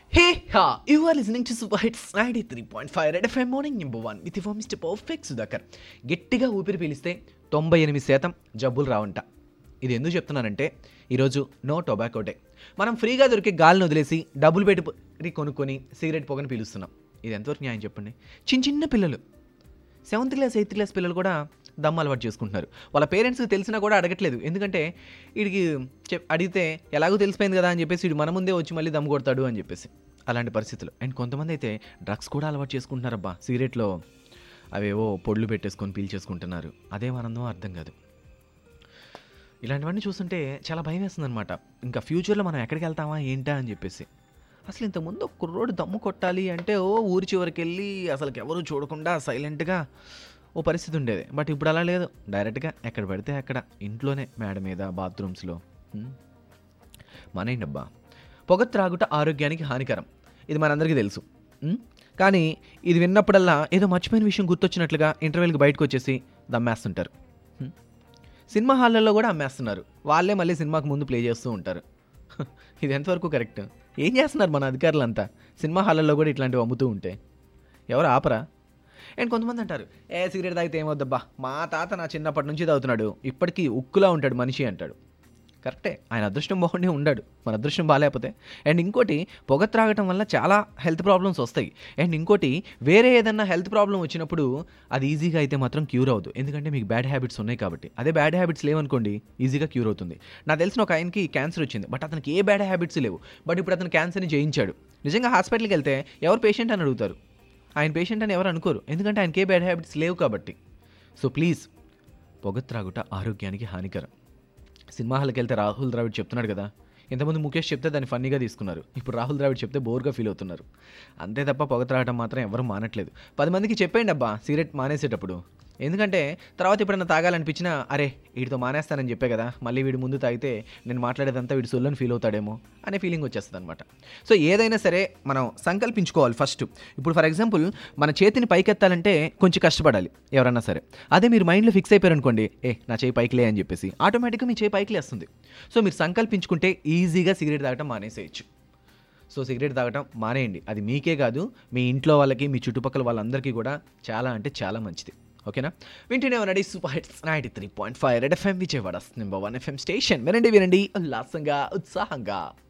Hey, ha! You are listening to Super Hits 93.5 Red FM Morning Number 1 with your Mr. Perfect Sudhakar. గట్టిగా ఊపిరి పీలిస్తే తొంభై ఎనిమిది శాతం జబ్బులు రావంట ఇది ఎందుకు చెప్తున్నానంటే ఈరోజు నో టొబాకో డే మనం ఫ్రీగా దొరికే గాలిని వదిలేసి డబ్బులు పెట్టి కొనుక్కొని సిగరెట్ పొగని పీలుస్తున్నాం ఇది ఎంతవరకు న్యాయం చెప్పండి చిన్న చిన్న పిల్లలు సెవెంత్ క్లాస్ ఎయిత్ క్లాస్ పిల్లలు కూడా దమ్ అలవాటు చేసుకుంటున్నారు వాళ్ళ పేరెంట్స్కి తెలిసినా కూడా అడగట్లేదు ఎందుకంటే వీడికి చెప్ అడిగితే ఎలాగో తెలిసిపోయింది కదా అని చెప్పేసి వీడు మన ముందే వచ్చి మళ్ళీ దమ్ కొడతాడు అని చెప్పేసి అలాంటి పరిస్థితులు అండ్ కొంతమంది అయితే డ్రగ్స్ కూడా అలవాటు చేసుకుంటున్నారబ్బా సిగరెట్లో అవేవో పొడులు పెట్టేసుకొని పీల్చేసుకుంటున్నారు అదేం ఆనందం అర్థం కాదు ఇలాంటివన్నీ చూస్తుంటే చాలా భయం వేస్తుందన్నమాట ఇంకా ఫ్యూచర్లో మనం ఎక్కడికి వెళ్తామా ఏంటా అని చెప్పేసి అసలు ఇంతకుముందు ఒక కుర్రోడు దమ్ము కొట్టాలి అంటే ఓ ఊరి చివరికి వెళ్ళి అసలు ఎవరు చూడకుండా సైలెంట్గా ఓ పరిస్థితి ఉండేది బట్ ఇప్పుడు అలా లేదు డైరెక్ట్గా ఎక్కడ పడితే అక్కడ ఇంట్లోనే మేడ మీద బాత్రూమ్స్లో మనైండబ్బా పొగ త్రాగుట ఆరోగ్యానికి హానికరం ఇది మనందరికీ తెలుసు ఉమ్? కానీ ఇది విన్నప్పుడల్లా ఏదో మర్చిపోయిన విషయం గుర్తొచ్చినట్లుగా ఇంటర్వెల్కి బయటకు వచ్చేసి దమ్మేస్తుంటారు ఉమ్? సినిమా హాళ్ళల్లో కూడా అమ్మేస్తున్నారు వాళ్ళే మళ్ళీ సినిమాకి ముందు ప్లే చేస్తూ ఉంటారు ఇది ఎంతవరకు కరెక్ట్ ఏం చేస్తున్నారు మన అధికారులంతా సినిమా హాళ్ళల్లో కూడా ఇట్లాంటివి అమ్ముతూ ఉంటే ఎవరు ఆపరా అండ్ కొంతమంది అంటారు ఏ సిగరెట్ తాగితే ఏమవుద్దబ్బా మా తాత నా చిన్నప్పటి నుంచి తాగుతున్నాడు ఇప్పటికీ ఉక్కులా ఉంటాడు మనిషి అంటాడు కరెక్టే ఆయన అదృష్టం బాగుండే ఉండాడు మన అదృష్టం బాగాలేకపోతే అండ్ ఇంకోటి పొగ త్రాగటం వల్ల చాలా హెల్త్ ప్రాబ్లమ్స్ వస్తాయి అండ్ ఇంకోటి వేరే ఏదన్నా హెల్త్ ప్రాబ్లం వచ్చినప్పుడు అది ఈజీగా అయితే మాత్రం క్యూర్ అవ్వదు ఎందుకంటే మీకు బ్యాడ్ హ్యాబిట్స్ ఉన్నాయి కాబట్టి అదే బ్యాడ్ హ్యాబిట్స్ లేవనుకోండి ఈజీగా క్యూర్ అవుతుంది నాకు తెలిసిన ఒక ఆయనకి క్యాన్సర్ వచ్చింది బట్ అతనికి ఏ బ్యాడ్ హ్యాబిట్స్ లేవు బట్ ఇప్పుడు అతను క్యాన్సర్ని జయించాడు నిజంగా హాస్పిటల్కి వెళ్తే ఎవరు పేషెంట్ అని అడుగుతారు ఆయన పేషెంట్ అని ఎవరు అనుకోరు ఎందుకంటే ఆయనకి ఏ బ్యాడ్ హ్యాబిట్స్ లేవు కాబట్టి సో ప్లీజ్ పొగ త్రాగుట ఆరోగ్యానికి హానికరం సినిమా హాల్కి వెళ్తే రాహుల్ ద్రావిడ్ చెప్తున్నాడు కదా ఇంతకుముందు ముఖేష్ చెప్తే దాన్ని ఫన్నీగా తీసుకున్నారు ఇప్పుడు రాహుల్ ద్రావిడ్ చెప్తే బోర్గా ఫీల్ అవుతున్నారు అంతే తప్ప పొగ త్రాగటం మాత్రం ఎవరు మానట్లేదు పది మందికి చెప్పేయండి అబ్బా సిగరెట్ మానేసేటప్పుడు ఎందుకంటే తర్వాత ఎప్పుడైనా తాగాలనిపించినా అరే వీడితో మానేస్తానని చెప్పే కదా మళ్ళీ వీడి ముందు తాగితే నేను మాట్లాడేదంతా వీడి సొల్లని ఫీల్ అవుతాడేమో అనే ఫీలింగ్ వచ్చేస్తుంది అనమాట సో ఏదైనా సరే మనం సంకల్పించుకోవాలి ఫస్ట్ ఇప్పుడు ఫర్ ఎగ్జాంపుల్ మన చేతిని పైకెత్తాలంటే కొంచెం కష్టపడాలి ఎవరన్నా సరే అదే మీరు మైండ్లో ఫిక్స్ అయిపోయారు అనుకోండి ఏ నా చేయి పైకి లే అని చెప్పేసి ఆటోమేటిక్గా మీ చేయి పైకి లేస్తుంది సో మీరు సంకల్పించుకుంటే ఈజీగా సిగరెట్ తాగటం మానేసేయచ్చు సో సిగరెట్ తాగటం మానేయండి అది మీకే కాదు మీ ఇంట్లో వాళ్ళకి మీ చుట్టుపక్కల వాళ్ళందరికీ కూడా చాలా అంటే చాలా మంచిది ఓకేనా వింటూనే ఉన్నాడు super hits ninety three point five Red FM Vijayawada number one FM station వినండి వినండి ఉల్లాసంగా ఉత్సాహంగా